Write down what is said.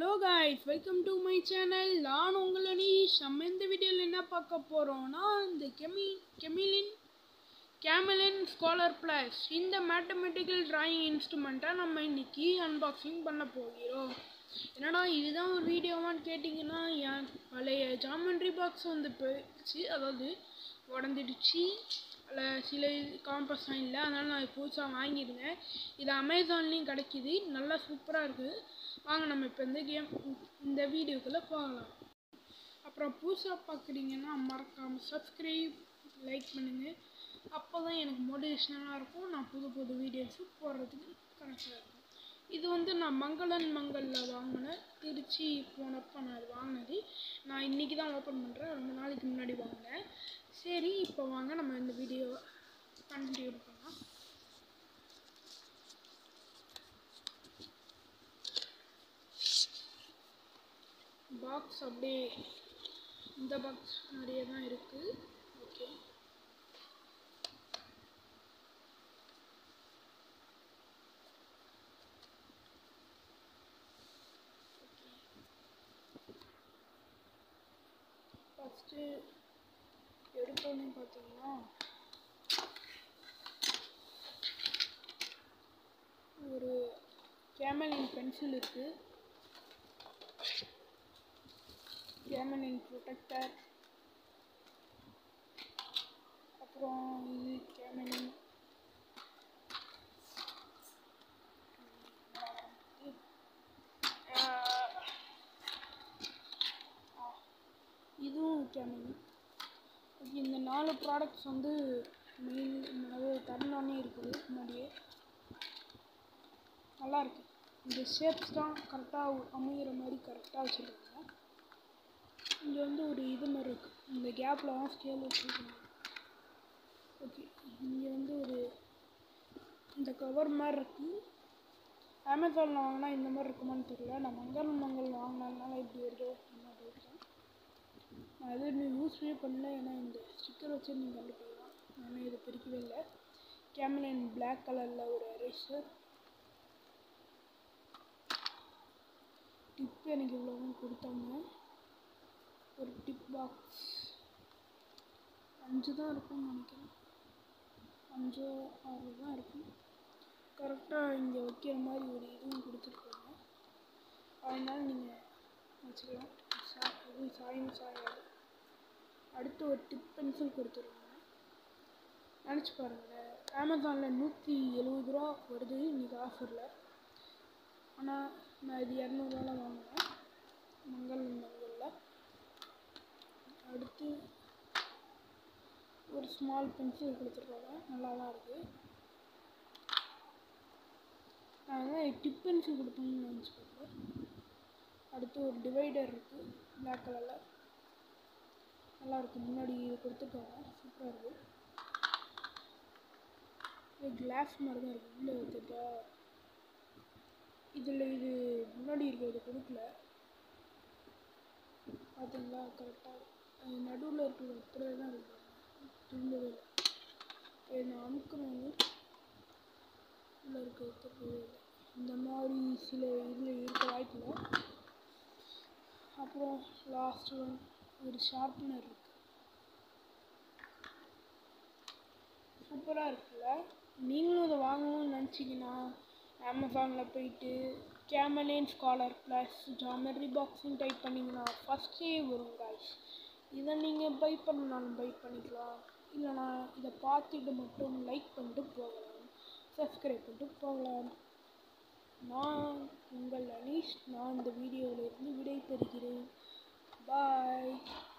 hello guys welcome to my channel நான் உங்கள் அனீஷ் நம்ம இந்த வீடியோவில் என்ன பார்க்க போகிறோம்னா இந்த கெமி கெமிலின் கேமலின் ஸ்காலர் ப்ளஸ் இந்த மேத்தமெட்டிக்கல் டிராயிங் இன்ஸ்ட்ருமெண்ட்டை நம்ம இன்னைக்கு அன்பாக்சிங் பண்ண போகிறோம் என்னடா இதுதான் ஒரு வீடியோவான்னு கேட்டிங்கன்னா என் பழைய ஜாமெண்ட்ரி பாக்ஸ் வந்து போயிடுச்சு அதாவது உடஞ்சிடுச்சு அதில் சில காம்பஸ் இல்லை அதனால் நான் புதுசாக வாங்கியிருந்தேன் இது அமேசான்லேயும் கிடைக்கிது நல்லா சூப்பராக இருக்குது வாங்க நம்ம இப்போ இந்த கேம் இந்த வீடியோக்குள்ளே போகலாம் அப்புறம் புதுசாக பார்க்குறீங்கன்னா மறக்காமல் சப்ஸ்கிரைப் லைக் பண்ணுங்கள் அப்போ தான் எனக்கு மோட்டிவேஷனலாக இருக்கும் நான் புது புது வீடியோஸு போடுறதுக்கு கரெக்டாக இருக்கும் இது வந்து நான் மங்களன் மங்களில் வாங்கினேன் திருச்சி போனப்போ நான் அது வாங்கினது நான் இன்றைக்கி தான் ஓப்பன் பண்ணுறேன் ரெண்டு நாளைக்கு முன்னாடி வாங்கினேன் சரி இப்போ வாங்க நம்ம இந்த வீடியோ கண்டினியூ பண்ணலாம் பாக்ஸ் அப்படியே இந்த பாக்ஸ் நிறைய தான் இருக்குது ஓகே ஃபஸ்ட்டு எடுத்தோன்னே பார்த்தீங்கன்னா ஒரு கேமலின் பென்சில் இருக்குது கேமலின் ப்ரொடெக்டர் அப்புறம் இது கேமலின் இதுவும் கேமலின் ஓகே இந்த நாலு ப்ராடக்ட்ஸ் வந்து மெயின் அதாவது தரணுன்னே இருக்குது முன்னாடியே நல்லா இருக்கு இந்த ஷேப்ஸ் தான் கரெக்டாக அமைகிற மாதிரி கரெக்டாக வச்சுருக்காங்க இங்கே வந்து ஒரு இது மாதிரி இருக்குது இந்த கேப்பில் தான் ஸ்கேல் வச்சுருக்காங்க ஓகே இங்கே வந்து ஒரு இந்த கவர் மாதிரி இருக்குது அமேசானில் வாங்கினா இந்த மாதிரி இருக்குமான்னு தெரியல நான் மங்கள் மங்கள் வாங்கினதுனால இப்படி வருதோ என்ன டவுட் தான் நான் எதுவும் இன்னும் யூஸ்வே பண்ணல ஏன்னா இந்த ஸ்டிக்கர் வச்சு நீங்கள் கண்டுபிடிக்கலாம் ஆனால் இதை பிரிக்கவே இல்லை கேமலின் பிளாக் கலரில் ஒரு எரேசர் டிப் எனக்கு இவ்வளோவும் கொடுத்தாங்க ஒரு டிப் பாக்ஸ் அஞ்சு தான் இருக்கும்னு நினைக்கிறேன் அஞ்சோ ஆறு தான் இருக்கும் கரெக்டாக இங்கே வைக்கிற மாதிரி ஒரு இதுவும் கொடுத்துருக்காங்க அதனால நீங்கள் வச்சுக்கலாம் சா இது சாயும் சாயாது அடுத்து ஒரு டிப் பென்சில் கொடுத்துருக்காங்க நினச்சி பாருங்கள் அமேசானில் நூற்றி எழுபது ரூபா வருது இன்றைக்கி ஆஃபரில் ஆனால் நான் இது இரநூறுவால வாங்கினேன் மங்கள் மங்களில் அடுத்து ஒரு ஸ்மால் பென்சில் கொடுத்துருக்காங்க நல்லா தான் இருக்குது நான் தான் டிப் பென்சில் கொடுப்பேன்னு நினச்சி பார்த்தேன் அடுத்து ஒரு டிவைடர் இருக்குது பிளாக் கலரில் நல்லா இருக்குது முன்னாடி இது கொடுத்துருக்காங்க சூப்பராக இருக்குது இது கிளாஸ் மாதிரி தான் இருக்குது உள்ளே வச்சுட்டா இதில் இது முன்னாடி இருக்கிறது கொடுக்கல பார்த்தீங்களா கரெக்டாக நடுவில் இருக்கிறது அப்படியே தான் இருக்கு திரும்பவே இல்லை இதை நான் அமுக்கணும் உள்ளே இருக்கிறது திரும்பவே இல்லை இந்த மாதிரி சில இதில் இருக்க வாய்ப்பில்லை அப்புறம் லாஸ்ட் ஒன் ஒரு ஷார்ப்னர் இருக்கு சூப்பராக இருக்குல்ல நீங்களும் இதை வாங்கணும்னு நினச்சிங்கன்னா அமேசானில் போயிட்டு கேமலின் ஸ்காலர் ப்ளஸ் ஜாமெட்ரி பாக்ஸ்னு டைப் பண்ணிங்கன்னா ஃபஸ்ட்டே வரும் காய்ஸ் இதை நீங்கள் பை பண்ணாலும் பை பண்ணிக்கலாம் இல்லைனா இதை பார்த்துட்டு மட்டும் லைக் பண்ணிட்டு போகலாம் சப்ஸ்கிரைப் பண்ணிட்டு போகலாம் நான் உங்கள் அனீஷ் நான் இந்த வீடியோவிலிருந்து விடை பெறுகிறேன் பாய்